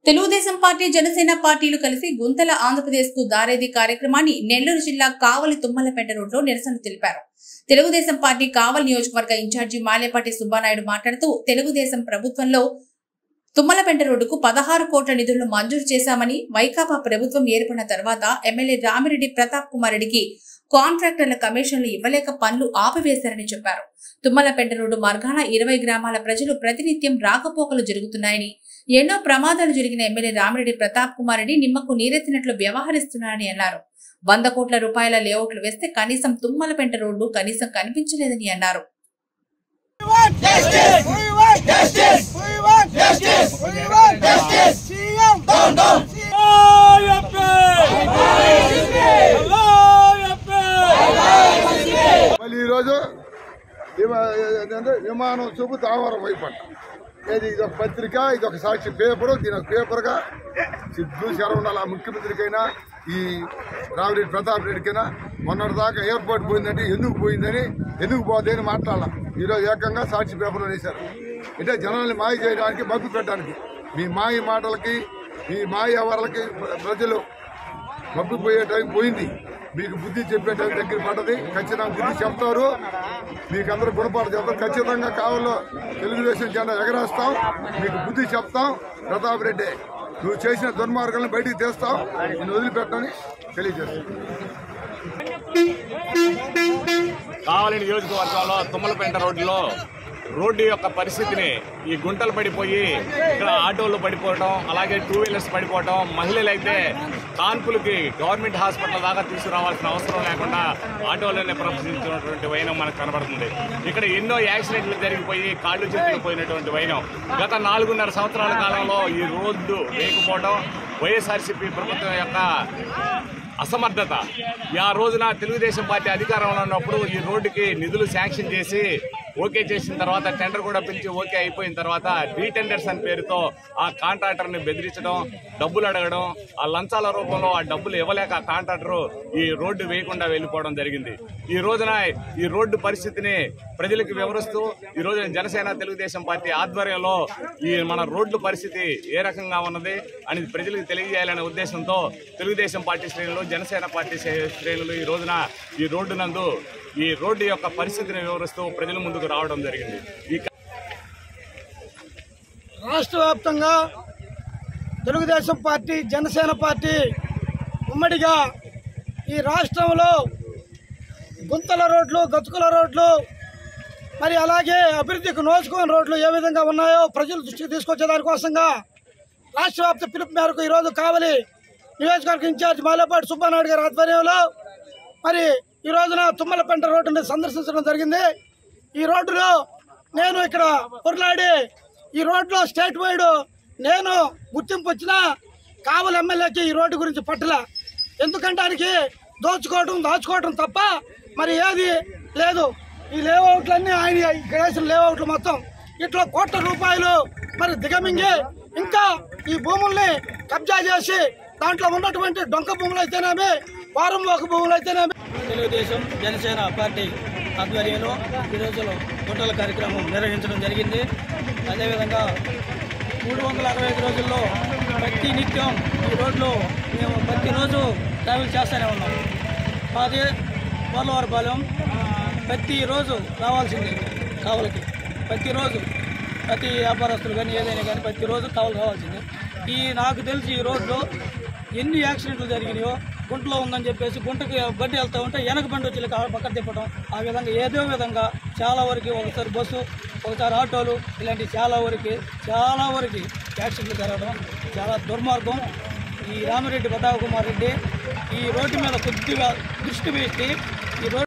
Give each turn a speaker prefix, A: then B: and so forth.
A: Telugu Desam party Janasena పార్టీలు కలిసి గుంతల ఆంధ్రప్రదేశ్ కు దారేది కార్యక్రమాన్ని నెల్లూరు జిల్లా కావలి తుమ్మలపేట రోడ్లో నిరసన తెలిపారు తెలుగుదేశం పార్టీ కావలి నియోజకవర్గ ఇన్ఛార్జి మాలేపాటి సుబ్బానాయుడు మాట్లాడుతూ తెలుగుదేశం ప్రభుత్వంలో తుమ్మలపేట రోడ్డుకు పదహారు కోట్ల నిధులను మంజూరు చేశామని వైకాపా ప్రభుత్వం ఏర్పడిన తర్వాత ఎమ్మెల్యే రామిరెడ్డి ప్రతాప్ కుమార్ రెడ్డికి కాంట్రాక్టర్ల కమిషన్లు ఇవ్వలేక పనులు ఆపివేశారని చెప్పారు తుమ్మలపేట రోడ్డు మార్గాన ఇరవై గ్రామాల ప్రజలు ప్రతినిత్యం రాకపోకలు జరుగుతున్నాయని ఎన్నో ప్రమాదాలు జరిగిన ఎమ్మెల్యే రామిరెడ్డి ప్రతాప్ కుమార్ రెడ్డి నిమ్మకు నీరెత్తినట్లు వ్యవహరిస్తున్నారని అన్నారు వంద కోట్ల రూపాయల లేఅవుట్లు వేస్తే కనీసం తుమ్మలపెంట రోడ్డు కనీసం కనిపించలేదని అన్నారు
B: We want justice. We want justice. We want justice. We want justice. CM down down.
C: మళ్ళీ ఈరోజు విమా- ఏంటంటే విమానం చూపు తామరం వైపంట ఏది ఇది ఒక పత్రిక ఇది ఒక సాక్షి పేపరు దీని ఒక పేపర్గా సిద్ధు శరవణాల ముఖ్యమంత్రికైనా ఈ రామిరెడ్డి ప్రతాప్ రెడ్డికైనా మొన్నటి దాకా ఎయిర్పోర్ట్ పోయిందంటే ఎందుకు పోయిందని ఎందుకు పోతే అని మాట్లాడాల ఈరోజు ఏకంగా సాక్షి పేపర్లో వేశారు అంటే జనాల్ని మాయ చేయడానికి మబ్బు పెట్టడానికి మీ మాయ మాటలకి మీ మాయ ఎవరికి ప్రజలు మబ్బిపోయే టైం పోయింది మీకు బుద్ధి చెప్పే టైం దగ్గర పడ్డది ఖచ్చితంగా బుద్ధి చెప్తారు మీకు అందరూ గుణపాటు చెప్తారు ఖచ్చితంగా కావాలో తెలుగుదేశం జెండా ఎగరేస్తాం మీకు బుద్ధి చెప్తాం ప్రతాప్ రెడ్డి నువ్వు చేసిన దుర్మార్గాలను బయటికి తీస్తాం నేను వదిలిపెట్టని తెలియజేస్తాను
D: కావలి నియోజకవర్గంలో తుమ్మలపేంట రోడ్డులో రోడ్డు యొక్క పరిస్థితిని ఈ గుంటలు పడిపోయి ఇక్కడ ఆటోలు పడిపోవడం అలాగే టూ వీలర్స్ పడిపోవడం మహిళలు అయితే కాన్పులకి గవర్నమెంట్ హాస్పిటల్ దాకా తీసుకురావాల్సిన అవసరం లేకుండా ఆటోలోనే ప్రదర్శించినటువంటి వైనం మనకు కనబడుతుంది ఇక్కడ ఎన్నో యాక్సిడెంట్లు జరిగిపోయి కాళ్ళు చేతులు పోయినటువంటి వైనం గత నాలుగున్నర సంవత్సరాల కాలంలో ఈ రోడ్డు వేయకపోవడం వైఎస్ఆర్సీపీ ప్రభుత్వం యొక్క అసమర్థత ఆ రోజున తెలుగుదేశం పార్టీ అధికారంలో ఉన్నప్పుడు ఈ రోడ్డుకి నిధులు శాంక్షన్ చేసి ఓకే చేసిన తర్వాత టెండర్ కూడా పిలిచి ఓకే అయిపోయిన తర్వాత రీటెండర్స్ అని పేరుతో ఆ కాంట్రాక్టర్ని బెదిరించడం డబ్బులు అడగడం ఆ లంచాల రూపంలో ఆ డబ్బులు ఇవ్వలేక ఆ కాంట్రాక్టర్ ఈ రోడ్డు వేయకుండా వెళ్ళిపోవడం జరిగింది ఈ రోజున ఈ రోడ్డు పరిస్థితిని ప్రజలకు వివరిస్తూ ఈ రోజున జనసేన తెలుగుదేశం పార్టీ ఆధ్వర్యంలో ఈ మన రోడ్ల పరిస్థితి ఏ రకంగా ఉన్నది అని ప్రజలకు తెలియజేయాలనే ఉద్దేశంతో తెలుగుదేశం పార్టీ శ్రేణులు జనసేన పార్టీ శ్రే- శ్రేణులు ఈ రోజున ఈ రోడ్డు నందు ఈ రోడ్డు యొక్క పరిస్థితిని వివరిస్తూ ప్రజల ముందుకు రావడం జరిగింది ఈ
B: రాష్ట్ర వ్యాప్తంగా తెలుగుదేశం పార్టీ జనసేన పార్టీ ఉమ్మడిగా ఈ రాష్ట్రంలో గుంతల రోడ్లు గతుకుల రోడ్లు మరి అలాగే అభివృద్ధికి నోచుకోని రోడ్లు ఏ విధంగా ఉన్నాయో ప్రజల దృష్టికి తీసుకొచ్చే దానికోసంగా రాష్ట్ర వ్యాప్త పిలుపు మేరకు ఈరోజు కావలి నియోజకవర్గ ఇన్ఛార్జ్ మాలేపాటి సుబ్బానాయుడు గారి ఆధ్వర్యంలో మరి ఈ రోజున తుమ్మలపెంట రోడ్డుని సందర్శించడం జరిగింది ఈ రోడ్డులో నేను ఇక్కడ పొరలాడి ఈ రోడ్లో స్టేట్ వైడ్ నేను గుర్తింపు వచ్చిన కావలి ఎమ్మెల్యేకి ఈ రోడ్డు గురించి పట్టల ఎందుకంటానికి దోచుకోవడం దాచుకోవడం తప్ప మరి ఏది లేదు ఈ లేఅవుట్లన్నీ ఆయన ఇక్కడ వేసిన లేఅవుట్లు మొత్తం ఇట్లా కోట్ల రూపాయలు మరి దిగమింగి ఇంకా ఈ భూముల్ని కబ్జా చేసి దాంట్లో ఉన్నటువంటి డొంక భూములు అయితేనేమి వారం ఒక భూములు అయితేనేమి
E: తెలుగుదేశం జనసేన పార్టీ ఆధ్వర్యంలో ఈ రోజులో గుంటల కార్యక్రమం నిర్వహించడం జరిగింది అదేవిధంగా మూడు వందల అరవై ఐదు రోజుల్లో ప్రతి నిత్యం ఈ రోడ్లో మేము ప్రతిరోజు ట్రావెల్ చేస్తూనే ఉన్నాం మాది పోలవరపాలెం ప్రతిరోజు రావాల్సింది కావలికి ప్రతిరోజు ప్రతి వ్యాపారస్తులు కానీ ఏదైనా కానీ ప్రతిరోజు కావాలి రావాల్సిందే ఈ నాకు తెలిసి ఈ రోడ్లో ఎన్ని యాక్సిడెంట్లు జరిగినాయో గుంటలో ఉందని చెప్పేసి గుంటకి బండి వెళ్తూ ఉంటే వెనక బండి వచ్చి ఇలా పక్కన తిప్పడం ఆ విధంగా ఏదో విధంగా చాలా వరకు ఒకసారి బస్సు ఒకసారి ఆటోలు ఇలాంటి చాలా వరకు చాలా వరకు యాక్సిడెంట్లు జరగడం చాలా దుర్మార్గం ఈ రామిరెడ్డి ప్రతాప్ కుమార్ రెడ్డి ఈ రోడ్డు మీద కొద్దిగా దృష్టి పెట్టి ఈ రోడ్డు